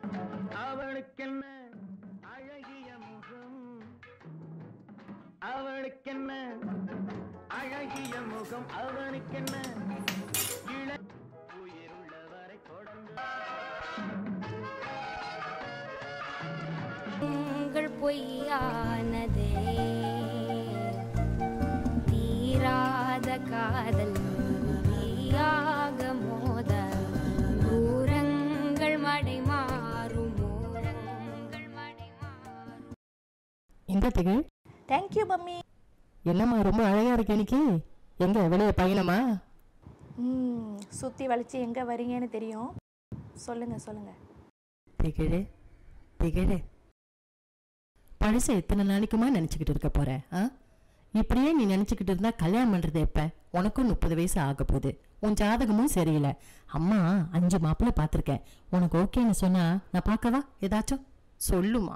அவளுக்கென்ன அழகிய முகம் அவளுக்கென்ன அழகிய முகம் அவனுக்கென்ன இள உயிருள்ளவரை தொடர்ந்து உங்கள் பொய்யானதே தீராத காதல் தீயாக மோத தூரங்கள் மடை மாறும் ஓரங்கள் மடை மாறும் இந்த திகழ் தேங்க்யூ மம்மி என்னம்மா ரொம்ப அழகா இருக்கு இன்னைக்கு எங்க வெளியே பயணமா ம் சுற்றி வளைச்சி எங்கே வரீங்கன்னு தெரியும் சொல்லுங்கள் சொல்லுங்கள் திகழு திகழு பழச எத்தனை நாளைக்குமா நினச்சிக்கிட்டு இருக்க போற ஆ இப்படியே நீ நினச்சிக்கிட்டு இருந்தா கல்யாணம் பண்ணுறது எப்போ உனக்கும் முப்பது வயசு ஆக போகுது உன் ஜாதகமும் சரியில்லை அம்மா அஞ்சு மாப்பிள்ளை பார்த்துருக்கேன் உனக்கு ஓகேன்னு சொன்னா நான் பார்க்கவா ஏதாச்சும் சொல்லுமா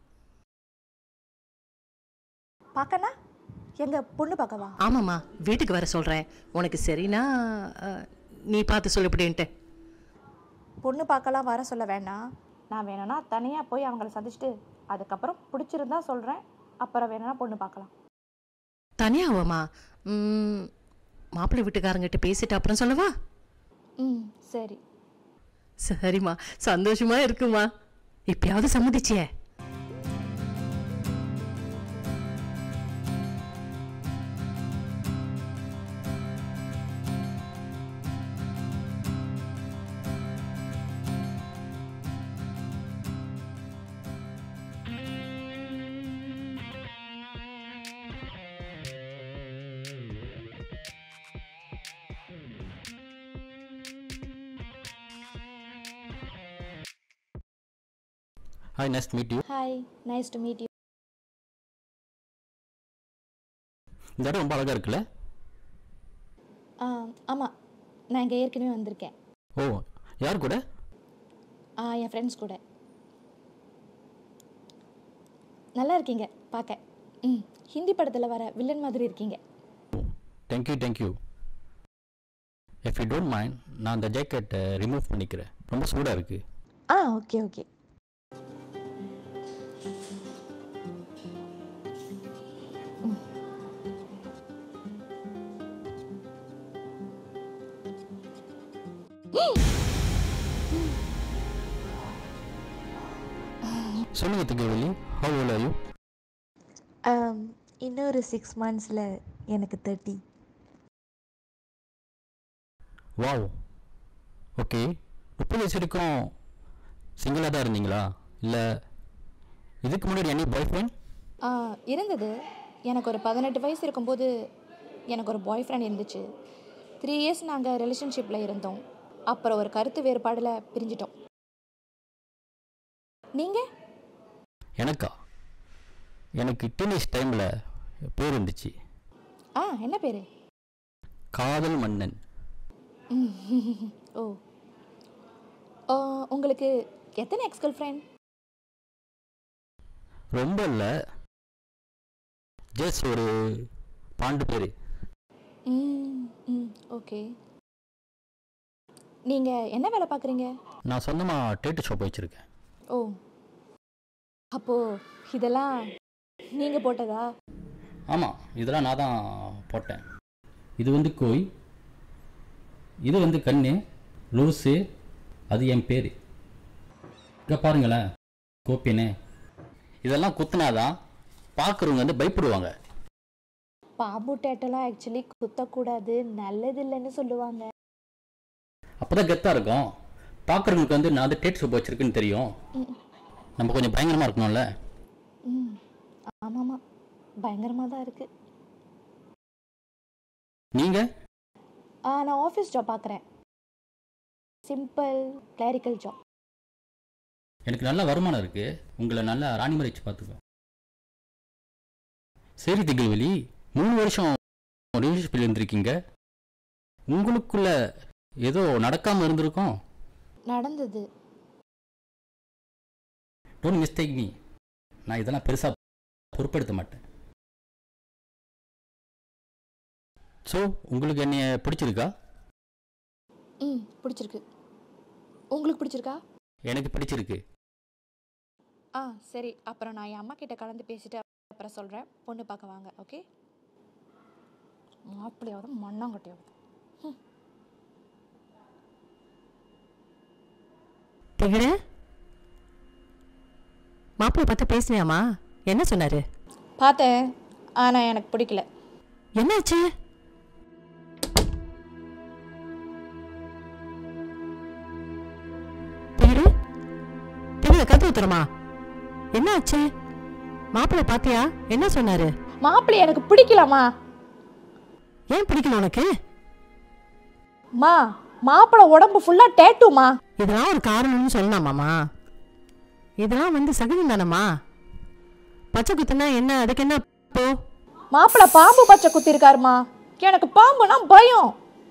பார்க்கண்ணா எங்க பொண்ணு பார்க்கவா ஆமாம்மா வீட்டுக்கு வர சொல்கிறேன் உனக்கு சரினா அஹ், நீ பார்த்து சொல்லு இப்படின்ட்டு பொண்ணு பார்க்கலாம் வர சொல்ல வேண்டாம் நான் வேணும்னா தனியாக போய் அவங்கள சந்திச்சுட்டு அதுக்கப்புறம் பிடிச்சிருந்தா சொல்கிறேன் அப்புறம் வேணும்னா பொண்ணு பார்க்கலாம் தனியாவாம்மா ம், மாப்பிள்ளை வீட்டுக்காரங்கிட்ட பேசிட்டு அப்புறம் சொல்லவா ம் சரி சரிம்மா சந்தோஷமா இருக்குமா இப்பயாவது சம்மதிச்சியே hi next meet you hi nice to meet you இந்த இடம் ரொம்ப அழகாக இருக்குல்ல ஆமாம் நான் இங்கே ஏற்கனவே வந்திருக்கேன் ஓ யார் கூட ஆ என் ஃப்ரெண்ட்ஸ் கூட நல்லா இருக்கீங்க பார்க்க ம் ஹிந்தி படத்தில் வர வில்லன் மாதிரி இருக்கீங்க thank you thank you if you don't mind நான் அந்த ஜாக்கெட்டை ரிமூவ் பண்ணிக்கிறேன் ரொம்ப சூடாக இருக்குது ஆ ஓகே ஓகே சொல்லுங்கள் திகவலி ஹவு ஓல் ஆர் யூ இன்னொரு சிக்ஸ் மந்த்ஸில் எனக்கு தேர்ட்டி வாவ் ஓகே முப்பது வயசு வரைக்கும் சிங்கிளாக தான் இருந்தீங்களா இல்லை இதுக்கு முன்னாடி எனி பாய் ஃப்ரெண்ட் ஆ இருந்தது எனக்கு ஒரு பதினெட்டு வயசு இருக்கும்போது எனக்கு ஒரு பாய் ஃப்ரெண்ட் இருந்துச்சு த்ரீ இயர்ஸ் நாங்கள் ரிலேஷன்ஷிப்பில் இருந்தோம் அப்புறம் ஒரு கருத்து வேறுபாடில் பிரிஞ்சிட்டோம் நீங்கள் எனக்கா எனக்கு டீனேஜ் டைமில் பேர் இருந்துச்சு ஆ என்ன பேர் காதல் மன்னன் ஓ ஆ, உங்களுக்கு எத்தனை எக்ஸ் கேர்ள் ஃப்ரெண்ட் ரொம்ப இல்லை ஜஸ்ட் ஒரு பாண்டு பேர் ம் ம் ஓகே நீங்கள் என்ன வேலை பார்க்குறீங்க நான் சொந்தமாக டேட்டு ஷாப் வச்சுருக்கேன் ஓ அப்போது இதெல்லாம் நீங்கள் போட்டதா ஆமாம் இதெல்லாம் நான் தான் போட்டேன் இது வந்து கோய் இது வந்து கண்ணு லூஸு அது என் பேர் இங்கே பாருங்களேன் கோப்பினே இதெல்லாம் குத்துனாதான் பார்க்குறவங்க வந்து பயப்படுவாங்க பாம்பு டேட்டெல்லாம் ஆக்சுவலி குத்தக்கூடாது நல்லது இல்லைன்னு சொல்லுவாங்க அப்போ தான் கெத்தாக இருக்கும் பார்க்குறவங்களுக்கு வந்து நான் வந்து டேட் ஷாப் வச்சுருக்குன்னு தெரியும் நம்ம கொஞ்சம் பயங்கரமாக இருக்கணும்ல ம் ஆமாம்மா பயங்கரமாக தான் இருக்குது நீங்கள் நான் ஆஃபீஸ் ஜாப் பார்க்குறேன் சிம்பிள் கிளாரிக்கல் ஜாப் எனக்கு நல்ல வருமானம் இருக்குது உங்களை நல்லா ராணி மாதிரி வச்சு பார்த்துக்கோ சரி திகழ்வெளி மூணு வருஷம் ரிலேஷன்ஷிப்பில் இருந்திருக்கீங்க உங்களுக்குள்ள ஏதோ நடக்காமல் இருந்திருக்கும் நடந்தது டோன்ட் மிஸ்டேக் மீ நான் இதெல்லாம் பெருசாக பொறுப்பெடுத்த மாட்டேன் ஸோ உங்களுக்கு என்னைய பிடிச்சிருக்கா ம் பிடிச்சிருக்கு உங்களுக்கு பிடிச்சிருக்கா எனக்கு பிடிச்சிருக்கு ஆ சரி அப்புறம் நான் என் அம்மா கிட்ட கலந்து பேசிட்டு அப்புறம் சொல்கிறேன் பொண்ணு பார்க்க வாங்க ஓகே மாப்பிள்ளையாவது மண்ணாங்கட்டியாவது திகழ மாப்பிள்ளை பார்த்து பேசினியாமா என்ன சொன்னாரு பார்த்தேன் ஆனால் எனக்கு பிடிக்கல என்னாச்சு திகழ திகழ கத்து ஊத்துறமா என்னாச்சு மாப்பிள்ளை பாத்தியா என்ன சொன்னாரு மாப்பிள்ளை எனக்கு பிடிக்கலம்மா ஏன் பிடிக்கல உனக்கு மா மாப்பிள்ளை உடம்பு ஃபுல்லாக டேட்டுமா இதெல்லாம் ஒரு காரணம்னு சொல்லலாமாம்மா இதெல்லாம் வந்து சகஜம் தானம்மா பச்சை குத்துனா என்ன அதுக்கு என்ன போ மாப்பிள்ளை பாம்பு பச்சை குத்திருக்காருமா எனக்கு பாம்புனா பயம்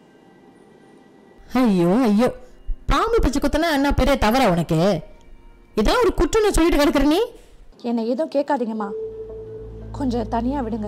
ஐயோ ஐயோ பாம்பு பச்சை குத்துனா என்ன பெரிய தவறா உனக்கு இதெல்லாம் ஒரு குற்றம்னு சொல்லிட்டு கிடக்குற நீ என்னை எதுவும் கேட்காதீங்கம்மா கொஞ்சம் தனியாக விடுங்க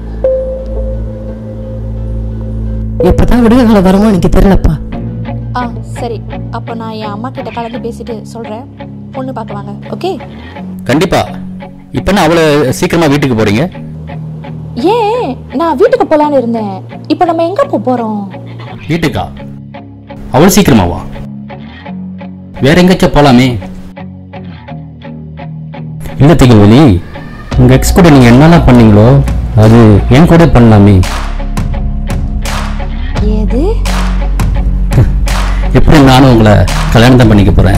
எப்பதான் விடுதலை காலம் வருமோ எனக்கு தெரியலப்பா ஆ சரி அப்போ நான் என் அம்மா கிட்ட கலந்து பேசிட்டு சொல்கிறேன் பொண்ணு பார்க்க வாங்க ஓகே கண்டிப்பா இப்போ என்ன அவ்வளோ சீக்கிரமா வீட்டுக்கு போறீங்க ஏன் நான் வீட்டுக்கு போகலான்னு இருந்தேன் இப்போ நம்ம எங்கே போக போகிறோம் வீட்டுக்கா அவ்வளோ சீக்கிரமாவா வேற எங்கேயாச்சும் போலாமே இல்லை திகழ்வெளி உங்கள் எக்ஸ் கூட நீங்கள் என்னெல்லாம் பண்ணீங்களோ அது என் கூட பண்ணலாமே ஏது எப்படி நானும் உங்களை கல்யாணம் தான் பண்ணிக்க போகிறேன்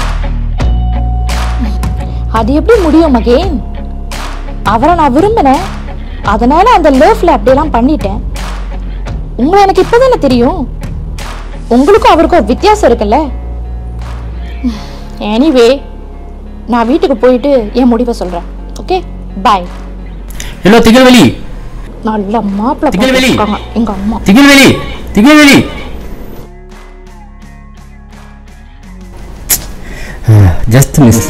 அது எப்படி முடியும் மகேன் அவரை நான் விரும்பினேன் அதனால அந்த லவ்ல அப்படியெல்லாம் பண்ணிட்டேன் உங்களை எனக்கு இப்போதானே தெரியும் உங்களுக்கும் அவருக்கும் ஒரு வித்தியாசம் இருக்குல்ல எனிவே நான் வீட்டுக்கு போயிட்டு என் முடிவை சொல்றேன் ஓகே பாய் ஹலோ திகழ்வெளி நல்ல மாப்பிள்ளை திகழ்வெளி. பார்த்துருக்காங்க எங்க அம்மா திகழ்வெளி திகழ்வெளி ஜஸ்ட் மிஸ்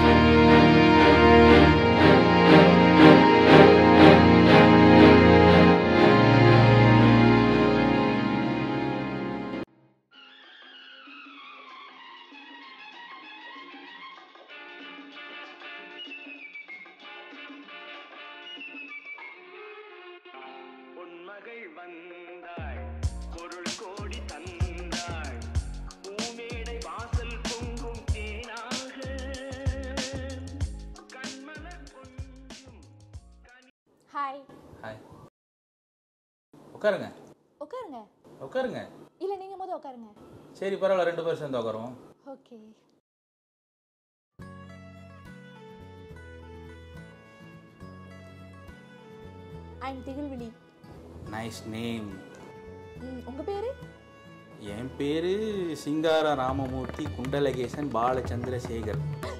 பொன்மகள் வந்தாள் பொருள் கோடி தந்தாள் பூமேடை வாசல் பொங்கும் தேனாக கண்மலர் கொஞ்சும் ஹாய் ஹாய் உட்காருங்க உட்காருங்க உட்காருங்க இல்ல நீங்க முதல்ல உட்காருங்க சரி பரவாயில்ல ரெண்டு பேரும் சேர்ந்து உட்காருவோம் okay I'm Thigazhvizhi nice name hmm, உங்க பேரு என் பேரு சிங்கார ராமமூர்த்தி குண்டலகேசன் பாலச்சந்திரசேகர்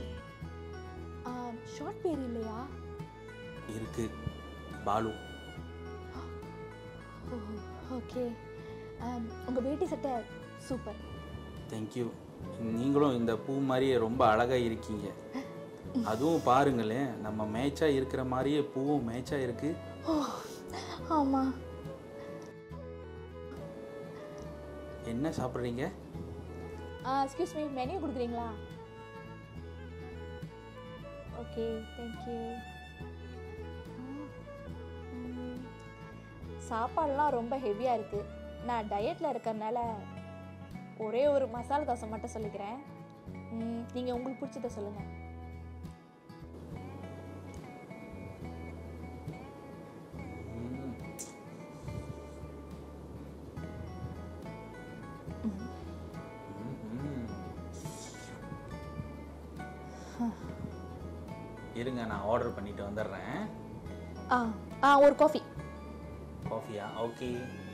ஷார்ட் பேர் இல்லையா இருக்கு பாலு ஓகே உங்க வேட்டி சட்டை சூப்பர் தேங்க்யூ நீங்களும் இந்த பூ மாதிரியே ரொம்ப அழகா இருக்கீங்க அதுவும் பாருங்களேன் நம்ம மேட்சா இருக்கிற மாதிரியே பூவும் மேட்சா இருக்கு ஆமா என்ன சாப்பிட்றீங்க எக்ஸ்கியூஸ் மீ மெனு கொடுக்குறீங்களா ஓகே தேங்க்யூ சாப்பாடுலாம் ரொம்ப ஹெவியாக இருக்குது நான் டயட்டில் இருக்கறனால ஒரே ஒரு மசாலா தோசை மட்டும் சொல்லிக்கிறேன் நீங்கள் உங்களுக்கு பிடிச்சத சொல்லுங்கள் இருங்க நான் ஆர்டர் பண்ணிட்டு வந்துடுறேன் ஆ ஆ ஒரு காஃபி காஃபியா ஓகே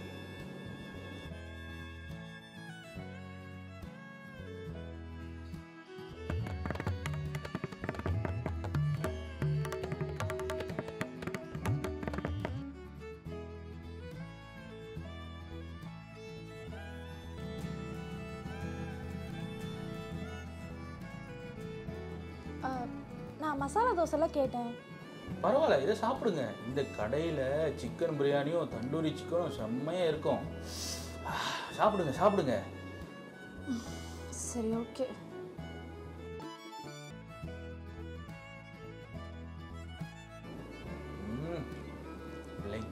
ஆ, நான் மசாலா தோசைலாம் கேட்டேன் பரவாயில்ல இதை சாப்பிடுங்க இந்த கடையில் சிக்கன் பிரியாணியும் தந்தூரி சிக்கனும் செம்மையாக இருக்கும் ஆ, சாப்பிடுங்க சாப்பிடுங்க சரி ஓகே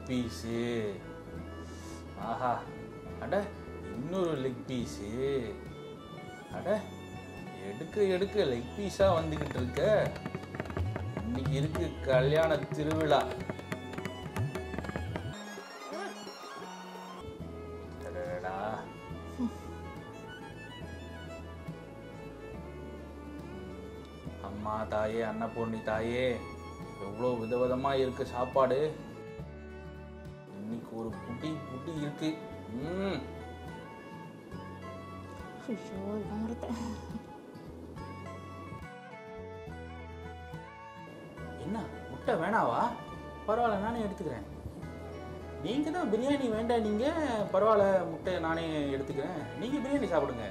பீஸு ஆஹா அட இன்னொரு லெக் பீஸு அட எடுக்க எடுக்க லெக் பீஸாக வந்துக்கிட்டு இருக்க இன்னைக்கு இருக்கு கல்யாண திருவிழா அடடடா. அம்மா தாயே அன்னபூர்ணி தாயே எவ்வளோ விதவிதமா இருக்கு சாப்பாடு இன்னைக்கு ஒரு புட்டி புட்டி இருக்கு ம் ஐயோ இவன் ஒருத்தன். என்ன முட்டை வேணாவா பரவாயில்ல நானே எடுத்துக்கிறேன் நீங்க தான் பிரியாணி வேண்டாம் நீங்க பரவாயில்ல முட்டை நானே எடுத்துக்கிறேன் நீங்க பிரியாணி சாப்பிடுங்க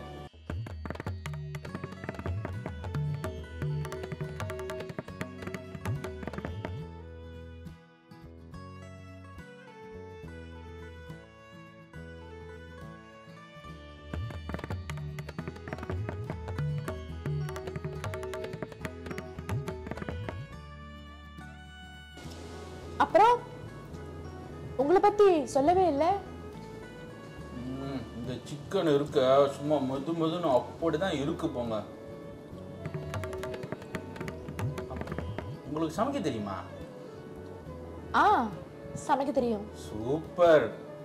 அப்புறம் உங்களை பத்தி சொல்லவே இல்லை ம், இந்த சிக்கன் இருக்க சும்மா மெது மெதுன்னு அப்படிதான் இருக்கு போங்க உங்களுக்கு சமைக்க தெரியுமா ஆ சமைக்க தெரியும் சூப்பர்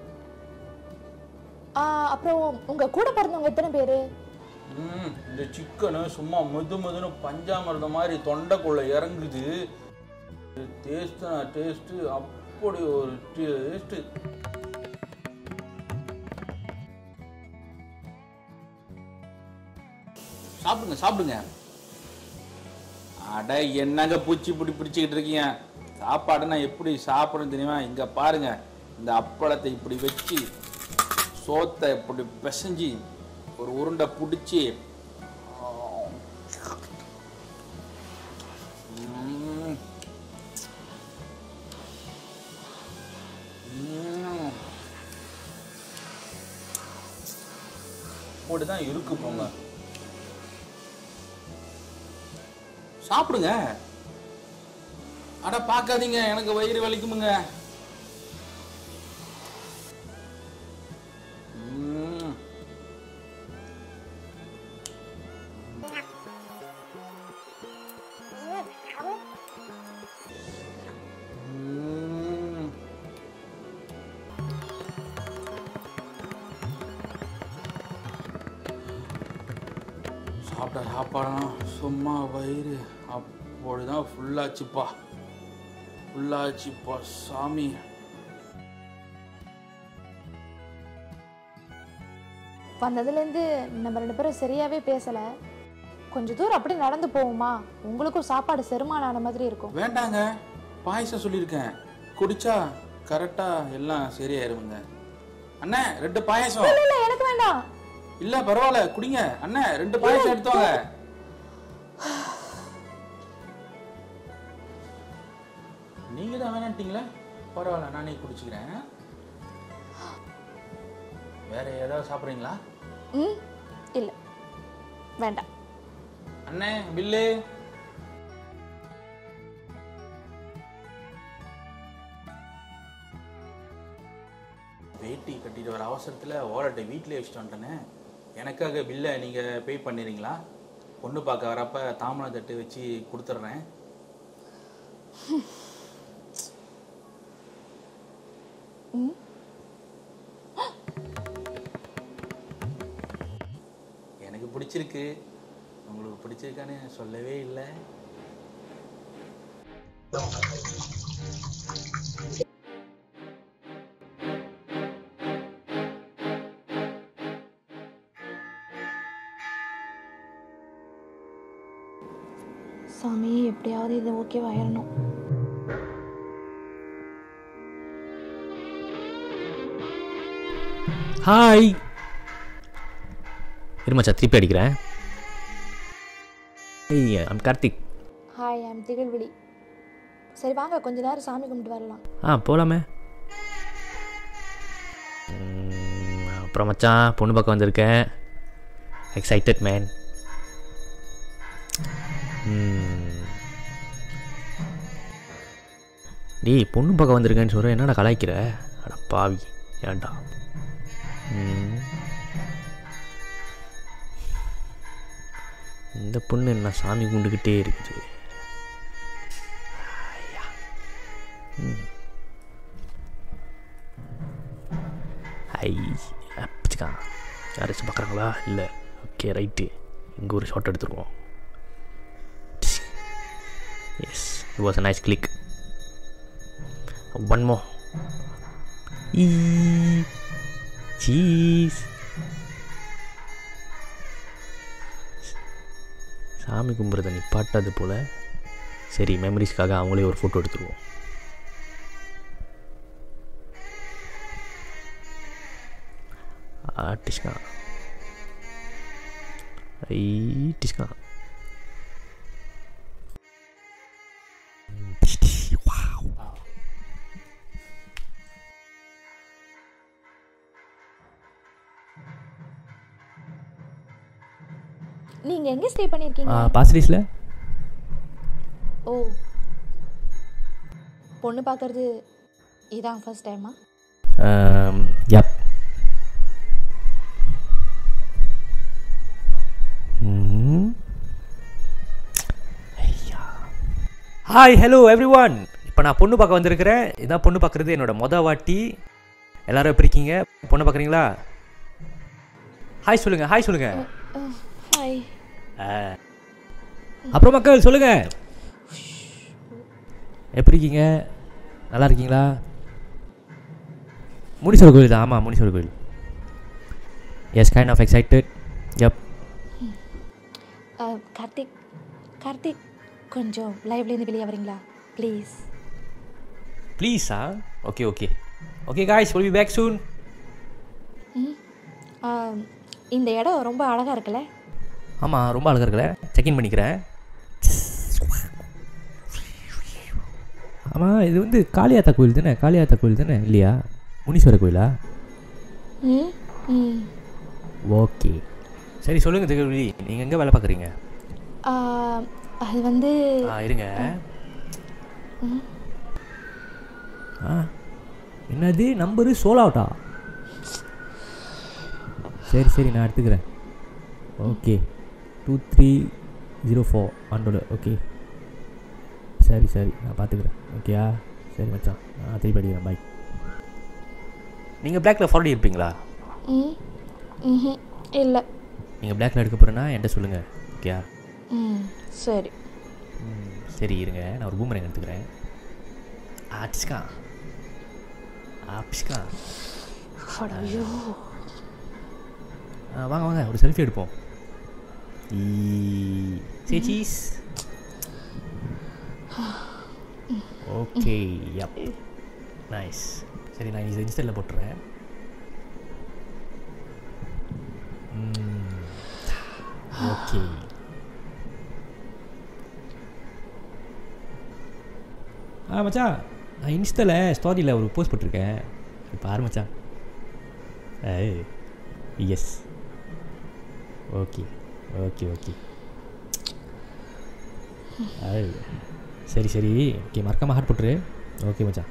ஆ, அப்புறம் உங்க கூட பிறந்தவங்க எத்தனை பேரு ம், இந்த சிக்கனு சும்மா மெது மெதுன்னு பஞ்சாமிர்தம் மாதிரி தொண்டைக்குள்ள இறங்குது டேஸ்ட் டேஸ்ட் அப்படி ஒரு டேஸ்ட் சாப்பிடுங்க சாப்பிடுங்க அட என்னங்க பூச்சி பிடி பிடிச்சிக்கிட்டு இருக்கீங்க சாப்பாடு நான் எப்படி சாப்பிடணும் தெரியுமா இங்க பாருங்க இந்த அப்பளத்தை இப்படி வச்சு சோத்தை இப்படி பிசைஞ்சு ஒரு உருண்டை பிடிச்சி ம். ம். அப்படிதான் இருக்கு போங்க சாப்பிடுங்க அட பார்க்காதீங்க எனக்கு வயிறு வலிக்குமுங்க ம். ம். சாப்பிட்ட சாப்பாடெல்லாம் சும்மா வயிறு அப்படிதான் ஃபுல்லாச்சுப்பா ஃபுல்லாச்சுப்பா சாமி வந்ததுலேருந்து நம்ம ரெண்டு பேரும் சரியாவே பேசல கொஞ்ச தூரம் அப்படி நடந்து போவோமா உங்களுக்கும் சாப்பாடு செரிமானம் ஆன மாதிரி இருக்கும் வேண்டாங்க பாயசம் சொல்லியிருக்கேன் குடிச்சா கரெக்டா எல்லாம் சரியாயிருங்க அண்ணே ரெண்டு பாயசம் இல்ல இல்ல எனக்கு வேண்டாம் இல்ல பரவாயில்ல குடிங்க அண்ணே ரெண்டு பாயசம் எடுத்துவாங்க நீங்க தான் வேணான்ட்டீங்களே பரவாயில்ல நானே குடிச்சுக்கிறேன் வேற ஏதாவது சாப்பிட்றீங்களா ம் இல்ல வேண்டாம் அண்ணே பில்லு வேட்டி கட்டிட்டு வர அவசரத்தில் வாலெட்டை வீட்டிலே வச்சுட்டு வந்துட்டேனே எனக்காக பில்லை நீங்கள் பே பண்ணிடுறீங்களா பொண்ணு பார்க்க வரப்ப தாமரை தட்டு வச்சு கொடுத்துட்றேன் எனக்கு பிடிச்சிருக்கு உங்களுக்கு பிடிச்சிருக்கான்னு சொல்லவே இல்லை சாமி எப்படியாவது இது ஓகேவாயிரணும் ஹாய் இருமாச்சா திருப்பி அடிக்கிறேன் ஏய் I'm Karthik hi I'm Thigazhvizhi சரி வாங்க கொஞ்ச நேரம் சாமி கும்பிட்டு வரலாம் ஆ போகலாமே ம், அப்புறம் மச்சான் பொண்ணு பக்கம் வந்திருக்கேன் எக்ஸைட்டட் மேன் டேய் பொண்ணு பார்க்க வந்திருக்கேன்னு சொல்கிறேன் என்னடா கலாய்க்கிற அட பாவி ஏன்டா ம். இந்த பொண்ணு என்ன சாமி கும்பிட்டுக்கிட்டே இருக்குது ஐயா. ம். ஐ அப்பச்சுக்கா யாராச்சும் பார்க்குறாங்களா இல்லை ஓகே ரைட்டு இங்கே ஒரு ஷாட் எடுத்துருவோம் yes it was a nice click one more cheese சாமி கும்பிட்றத நிப்பாட்டாது போல் சரி மெமரிஸ்க்காக அவங்களே ஒரு ஃபோட்டோ எடுத்துருவோம் ஆ டிஷ்கா ஐ டிஷ்கா நீங்க எங்க ஸ்டே பண்ணிருக்கீங்க பாசிட்டிவ்ஸில் ஓ பொண்ணு பார்க்கறது இதான் ஃபர்ஸ்ட் டைமா yep hi hello everyone இப்போ நான் பொண்ணு பார்க்க வந்திருக்கிறேன் இதான் பொண்ணு பார்க்குறது என்னோட மொத வாட்டி எல்லாரும் எப்படி இருக்கீங்க பொண்ணு பார்க்குறீங்களா ஹாய் சொல்லுங்கள் ஹாய் சொல்லுங்கள் ஹாய் அப்புறம் மக்கள் சொல்லுங்க எப்படி இருக்கீங்க நல்லா இருக்கீங்களா முனீஸ்வரர் கோயில் தான் ஆமாம் முனீஸ்வரர் கோயில் எஸ் கைண்ட் ஆஃப் எக்ஸைட்டட் எப் கார்த்திக் கார்த்திக் கொஞ்சம் லைவ்லேருந்து வெளியே வரீங்களா ப்ளீஸ் ப்ளீஸா okay okay okay guys will be back soon இந்த இடம் ரொம்ப அழகாக இருக்குல்ல ஆமாம் ரொம்ப அழகாக இருக்கல செக்இன் பண்ணிக்கிறேன் ஆமாம் இது வந்து காளியாத்தா கோயில் தானே காளியாத்தா கோயில் தானே இல்லையா முனீஸ்வரர் கோயிலா ம் ம் ஓகே சரி சொல்லுங்கள் திருவள்ளி நீங்கள் எங்கே வேலை பார்க்குறீங்க ஆ, அது வந்து ஆ இருங்க ஆ என்னது நம்பரு சோலாவட்டா சரி சரி நான் எடுத்துக்கிறேன் okay two three zero four ஆண்டோட ஓகே சரி சரி நான் பார்த்துக்கிறேன் ஓகேயா சரி மச்சான் நான் திருப்பி அடிக்கிறேன் பாய் நீங்கள் பிளாக்ல ஃபார்வர்ட் இருப்பீங்களா ம் ம் இல்லை நீங்கள் பிளாக்ல எடுக்க போகிறேன்னா என்கிட்ட சொல்லுங்கள் ஓகேயா ம் சரி ம், சரி இருங்க நான் ஒரு பூமரங்க எடுத்துக்கிறேன் ஆச்சிக்கா ஆப்ஸ்கா ஐயோ ஆ, வாங்க வாங்க ஒரு செல்ஃபி எடுப்போம் ஈ say cheese okay yup nice சரி நான் இது இன்ஸ்டாவில் போட்டுறேன் ஓகே ஆ மச்சான் நான் இன்ஸ்டாவில் ஸ்டோரியில் ஒரு போஸ்ட் போட்டிருக்கேன் இது பாரு மச்சான் ஏய் எஸ் ஓகே ஓகே ஓகே ஐ சரி சரி ஓகே மறக்காம ஹார்ட் போட்டுரு ஓகே மச்சான்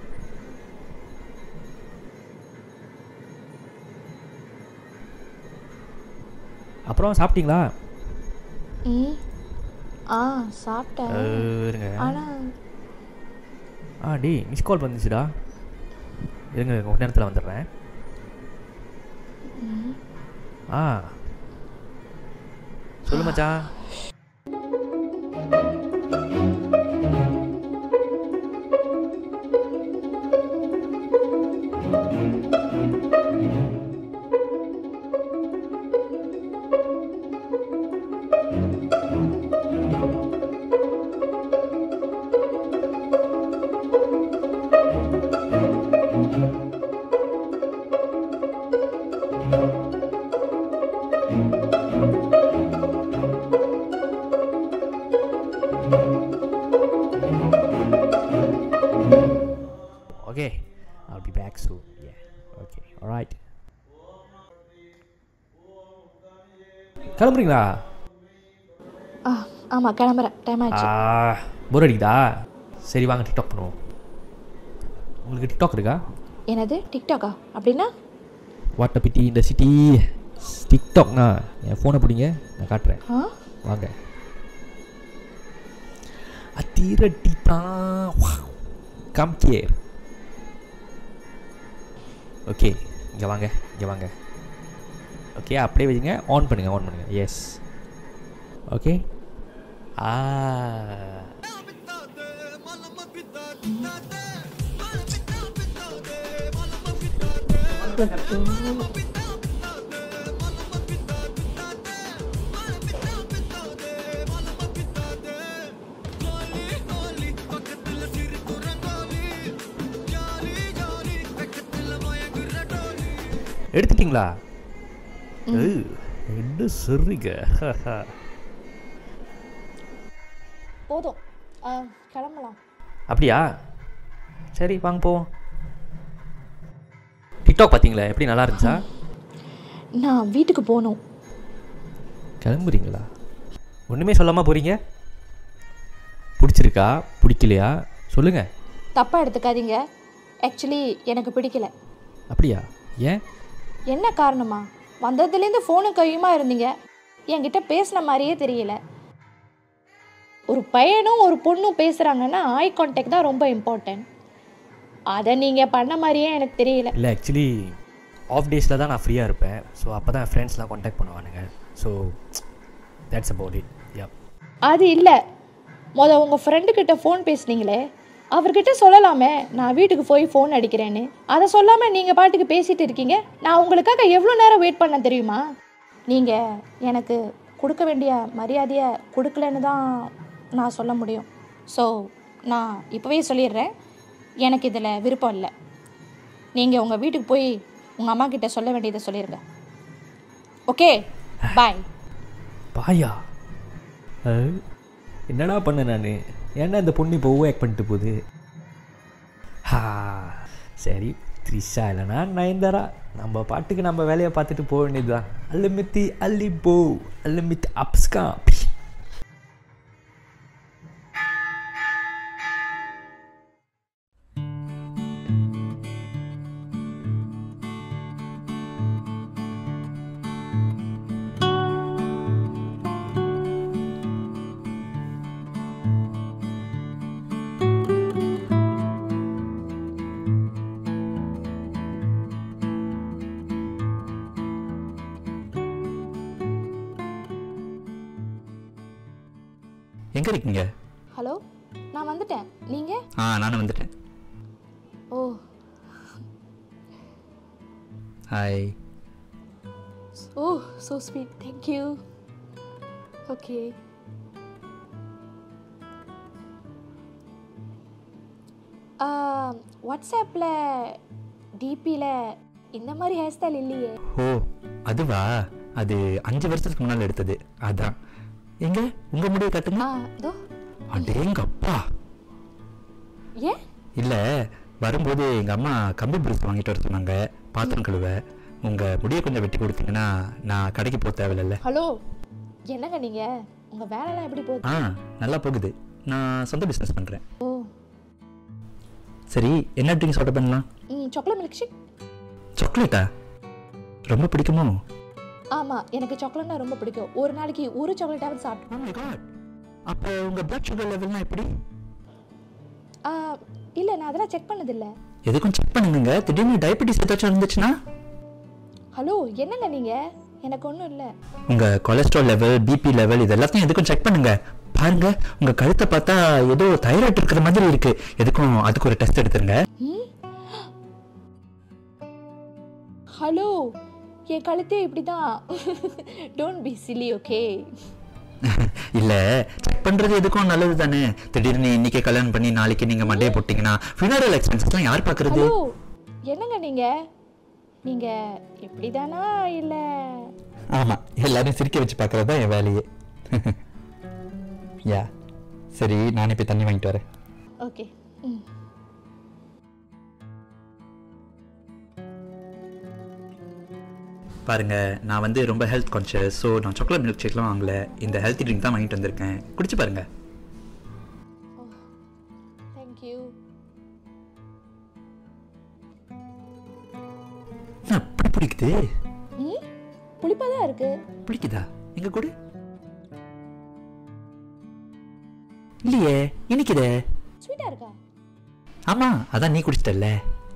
அப்புறம் சாப்பிட்டீங்களா ம் ஆ சாப்பிட்டேன் அஹ், இருங்க ஆனால் ஆ டேய் மிஸ் கால் வந்துச்சுடா இருங்க ஒரு நேரத்தில் வந்துடுறேன் ஆ சொல்லு மச்சான் okay I'll be back soon. Yeah. Okay. All right. கிளம்புறீங்களா ஆ ஆமாம் கிளம்புறேன் டைம் ஆச்சு போர் அடிக்குதா சரி வாங்க டிக்டாக் பண்ணுவோம் உங்களுக்கு டிக்டாக் இருக்கா என்னது டிக்டாக்கா அப்படின்னா வாட் பிட்டி இந்த சிட்டி டிக்டாக்னா என் ஃபோனை பிடிங்க நான் காட்டுறேன் ஆ வாங்க அதிரட்டி தான் கம் கேர் ஓகே இங்கே வாங்க இங்கே வாங்க ஓகே அப்படியே வைங்க ஆன் பண்ணுங்கள் ஆன் பண்ணுங்கள் எஸ் ஓகே ஆ எடுத்துட்டிங்களா என்ன சொல்றீங்க போதும் ஆ, கிளம்பலாம் அப்படியா சரி வாங்க போவோம் டிக்டாக் பார்த்தீங்களா எப்படி நல்லா இருந்துச்சா நான் வீட்டுக்கு போகணும் கிளம்புறீங்களா ஒன்றுமே சொல்லாமல் போகிறீங்க பிடிச்சிருக்கா பிடிக்கலையா சொல்லுங்கள் தப்பாக எடுத்துக்காதீங்க ஆக்சுவலி எனக்கு பிடிக்கல அப்படியா ஏன் என்ன காரணமா வந்ததுலேருந்து ஃபோனும் கையுமா இருந்தீங்க என்கிட்ட பேசின மாதிரியே தெரியல ஒரு பையனும் ஒரு பொண்ணும் பேசுகிறாங்கன்னா ஐ கான்டாக்ட் தான் ரொம்ப இம்பார்ட்டன்ட் அதை நீங்கள் பண்ண மாதிரியே எனக்கு தெரியல இல்லை ஆக்சுவலி ஆஃப் டேஸில் தான் நான் ஃப்ரீயாக இருப்பேன் ஸோ அப்போ தான் ஃப்ரெண்ட்ஸ்லாம் காண்டாக்ட் பண்ணுவானுங்க so that's about it yeah அது இல்லை முத உங்கள் ஃப்ரெண்டுக்கிட்ட ஃபோன் பேசுனீங்களே அவர்கிட்ட சொல்லலாமே நான் வீட்டுக்கு போய் ஃபோன் அடிக்கிறேன்னு அதை சொல்லாமல் நீங்கள் பாட்டுக்கு பேசிட்டு இருக்கீங்க நான் உங்களுக்காக எவ்வளோ நேரம் வெயிட் பண்ண தெரியுமா நீங்கள் எனக்கு கொடுக்க வேண்டிய மரியாதையை கொடுக்கலன்னு தான் நான் சொல்ல முடியும் ஸோ நான் இப்போவே சொல்லிடுறேன் எனக்கு இதில் விருப்பம் இல்லை நீங்கள் உங்கள் வீட்டுக்கு போய் உங்கள் அம்மா கிட்ட சொல்ல வேண்டியதை சொல்லிடுங்க ஓகே பாய் பாயா அஹ், என்னடா பண்ண நான் ஏன்டா இந்த பொண்ணு இப்போ ஓவர் ஆக்ட் பண்ணிட்டு போகுது ஹா சரி த்ரிஷா இல்லைனா நயன்தாரா நம்ம பாட்டுக்கு நம்ம வேலையை பார்த்துட்டு போக வேண்டியதுதான் அல்லமித்தி அல்லி போ அல்லமித்தி அப்ஸ்கா எங்கே இருக்கீங்க ஹலோ நான் வந்துட்டேன் நீங்கள் ஆ நானும் வந்துட்டேன் oh hi oh so sweet thank you okay வாட்ஸ்அப்பில் டிபியில் இந்த மாதிரி ஹேர் ஸ்டைல் இல்லையே ஓ அதுவா அது அஞ்சு வருஷத்துக்கு முன்னால் எடுத்தது அதான் எங்க உங்க முடிவை கட்டுங்க ஆ இதோ அடேங்கப்பா ஏன் இல்லை வரும்போது எங்கள் அம்மா கம்பி பிரூஸ் வாங்கிட்டு வர சொன்னாங்க பாத்திரம் கழுவ உங்கள் முடியை கொஞ்சம் வெட்டி கொடுத்தீங்கன்னா நான் கடைக்கு போக தேவையில்ல ஹலோ என்னங்க நீங்கள் உங்கள் வேலைலாம் எப்படி போகுது ஆ நல்லா போகுது நான் சொந்த பிஸ்னஸ் பண்ணுறேன் ஓ சரி என்ன ட்ரிங்க்ஸ் ஆர்டர் பண்ணலாம் ம் சாக்லேட் மில்க் ஷேக் சாக்லேட்டா ரொம்ப பிடிக்குமோ ஆமாம் எனக்கு சாக்லேட்னா ரொம்ப பிடிக்கும் ஒரு நாளைக்கு ஒரு சாக்லேட்டாவது சாப்பிட்டு Oh my god அப்போ உங்கள் பிளட் சுகர் லெவல்லாம் எப்படி ஆ இல்லை நான் அதெல்லாம் செக் பண்ணதில்லை எதுக்கும் செக் பண்ணுங்க திடீர்னு டயபெட்டிஸ் ஏதாச்சும் இருந்துச்சுன்னா ஹலோ என்னங்க நீங்கள் எனக்கு ஒன்றும் இல்லை உங்கள் கொலஸ்ட்ரால் லெவல் பிபி லெவல் இது எல்லாத்தையும் எதுக்கும் செக் பண்ணுங்க பாருங்க உங்கள் கழுத்தை பார்த்தா ஏதோ தைராய்டு இருக்கிற மாதிரி இருக்கு எதுக்கும் அதுக்கு ஒரு டெஸ்ட் எடுத்துருங்க ஹலோ என் கழுத்தே இப்படி தான் டோன்ட் பி சிலி ஓகே இல்ல செக் பண்றது எதுக்கும் நல்லது தானே திடீர்னு இன்னைக்கு கல்யாணம் பண்ணி நாளைக்கு நீங்க மண்டையை போட்டீங்கன்னா ஃபியூனரல் எக்ஸ்பென்சஸ்லாம் யார் பாக்குறது ஹலோ என்னங்க நீங்கள் நீங்கள் இப்படி தானா இல்லை ஆமா எல்லாரும் சிரிக்க வச்சு பார்க்கறது தான் என் வேலையே யா சரி நானே போய் தண்ணி வாங்கிட்டு வரேன் ஓகே ம் பாருங்க நான் வந்து ரொம்ப ஹெல்த் கான்ஷியஸ் ஸோ நான் சாக்லேட் மில்க் ஷேக்லாம் வாங்கல இந்த ஹெல்த்தி ட்ரிங்க் தான் வாங்கிட்டு வந்திருக்கேன் குடிச்சு பாருங்க தேங்க்யூ பிடிக்குது ம் புளிப்பாக தான் இருக்கு பிடிக்குதா எங்க கூட இல்லையே இனிக்குதே ஸ்வீட்டாக இருக்கா ஆமா அதான் நீ குடிச்சிட்டல்ல